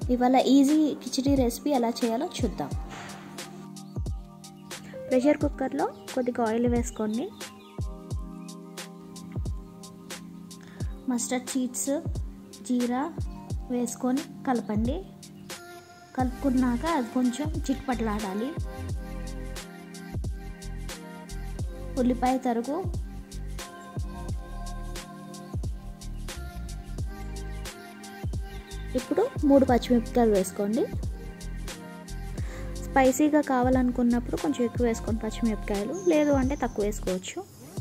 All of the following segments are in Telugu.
ఇవాళ ఈజీ కిచిడి రెసిపీ ఎలా చేయాలో చూద్దాం ప్రెషర్ కుక్కర్లో కొద్దిగా ఆయిల్ వేసుకోండి మస్టర్డ్ సీడ్స్ జీరా వేసుకొని కలపండి కలుపుకున్నాక అది కొంచెం చిట్పట్లాడాలి ఉల్లిపాయ తరుగు ఇప్పుడు మూడు పచ్చిమిరపకాయలు వేసుకోండి స్పైసీగా కావాలనుకున్నప్పుడు కొంచెం ఎక్కువ వేసుకోండి పచ్చిమిరపకాయలు లేదు అంటే తక్కువ వేసుకోవచ్చు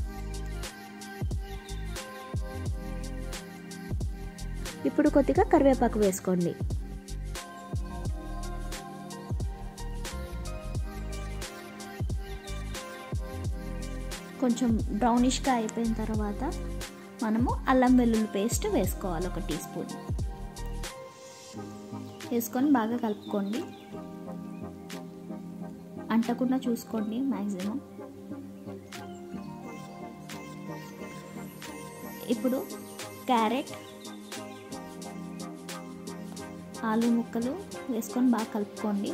ఇప్పుడు కొద్దిగా కరివేపాకు వేసుకోండి కొంచెం బ్రౌనిష్గా అయిపోయిన తర్వాత మనము అల్లం వెల్లుల్లి పేస్ట్ వేసుకోవాలి ఒక టీ స్పూన్ వేసుకొని బాగా కలుపుకోండి అంటకుండా చూసుకోండి మ్యాక్సిమం ఇప్పుడు క్యారెట్ ఆలు ముక్కలు వేసుకొని బాగా కలుపుకోండి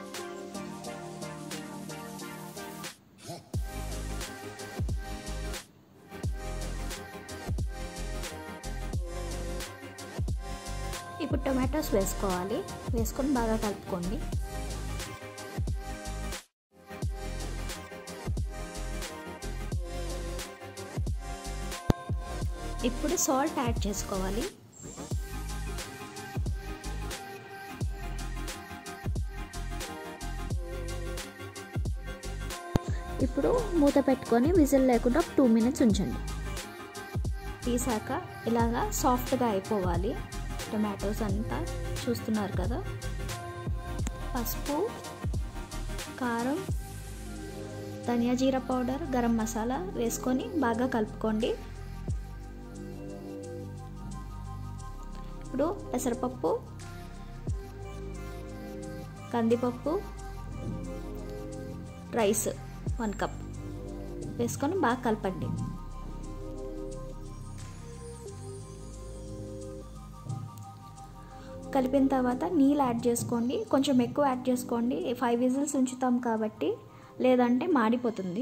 ఇప్పుడు టొమాటోస్ వేసుకోవాలి వేసుకొని బాగా కలుపుకోండి ఇప్పుడు సాల్ట్ యాడ్ చేసుకోవాలి ఇప్పుడు మూత పెట్టుకొని విజిల్ లేకుండా టూ మినిట్స్ ఉంచండి తీసాక ఇలాగా సాఫ్ట్గా అయిపోవాలి టొమాటోస్ అంతా చూస్తున్నారు కదా పసుపు కారం ధనియా జీరా పౌడర్ గరం మసాలా వేసుకొని బాగా కలుపుకోండి ఇప్పుడు పెసరపప్పు కందిపప్పు రైస్ వన్ కప్ వేసుకొని బాగా కలపండి కలిపిన తర్వాత నీళ్ళు యాడ్ చేసుకోండి కొంచెం ఎక్కువ యాడ్ చేసుకోండి ఫైవ్ విజిల్స్ ఉంచుతాం కాబట్టి లేదంటే మాడిపోతుంది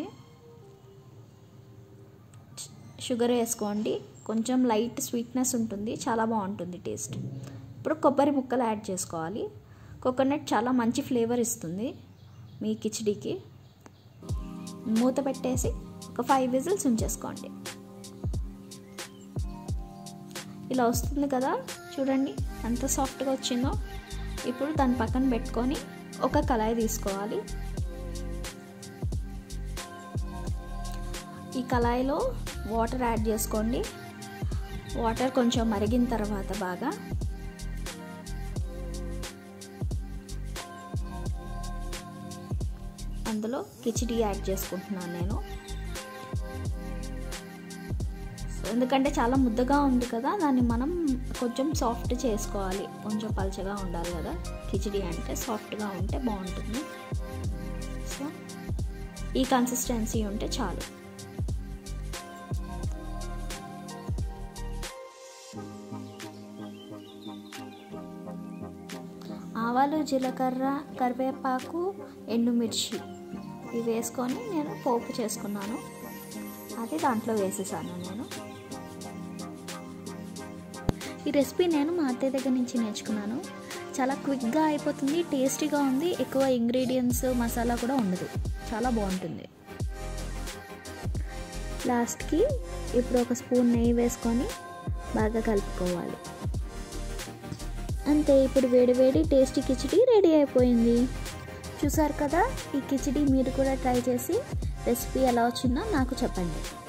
షుగర్ వేసుకోండి కొంచెం లైట్ స్వీట్నెస్ ఉంటుంది చాలా బాగుంటుంది టేస్ట్ ఇప్పుడు కొబ్బరి ముక్కలు యాడ్ చేసుకోవాలి కోకోనట్ చాలా మంచి ఫ్లేవర్ ఇస్తుంది మీ కిచడీకి మూత పెట్టేసి ఒక ఫైవ్ విజిల్స్ ఉంచేసుకోండి ఇలా వస్తుంది కదా చూడండి ఎంత సాఫ్ట్గా వచ్చిందో ఇప్పుడు దాని పక్కన పెట్టుకొని ఒక కళాయి తీసుకోవాలి ఈ కళాయిలో వాటర్ యాడ్ చేసుకోండి వాటర్ కొంచెం మరిగిన తర్వాత బాగా అందులో కిచిడి యాడ్ చేసుకుంటున్నాను నేను ఎందుకంటే చాలా ముద్దగా ఉంది కదా దాన్ని మనం కొంచెం సాఫ్ట్ చేసుకోవాలి కొంచెం పలచగా ఉండాలి కదా కిచిడి అంటే సాఫ్ట్గా ఉంటే బాగుంటుంది సో ఈ కన్సిస్టెన్సీ ఉంటే చాలు ఆవాలు జీలకర్ర కరివేపాకు ఎండుమిర్చి ఇవి వేసుకొని నేను పోపు చేసుకున్నాను అది దాంట్లో వేసేసాను నేను ఈ రెసిపీ నేను మా అత్తయ్య దగ్గర నుంచి నేర్చుకున్నాను చాలా క్విక్గా అయిపోతుంది టేస్టీగా ఉంది ఎక్కువ ఇంగ్రీడియంట్స్ మసాలా కూడా ఉండదు చాలా బాగుంటుంది లాస్ట్కి ఇప్పుడు ఒక స్పూన్ నెయ్యి వేసుకొని బాగా కలుపుకోవాలి అంతే ఇప్పుడు వేడి వేడి టేస్టీ కిచిడి రెడీ అయిపోయింది చూసారు కదా ఈ కిచిడి మీరు కూడా ట్రై చేసి రెసిపీ ఎలా వచ్చిందో నాకు చెప్పండి